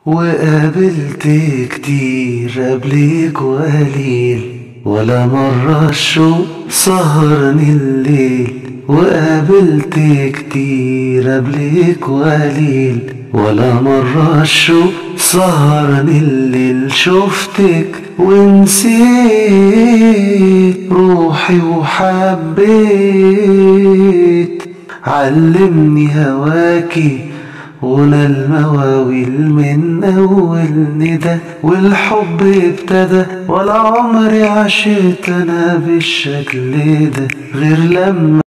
وقابلت كتير قبلك وقليل ولا مرة الشوق سهرني الليل وقابلت كتير قبلك وقليل ولا مرة الشوق سهرني الليل شفتك ونسيت روحي وحبيت علمني هواكي غنى المواويل من أول ندى والحب ابتدى ولا عمري عشت أنا بالشكل ده غير لما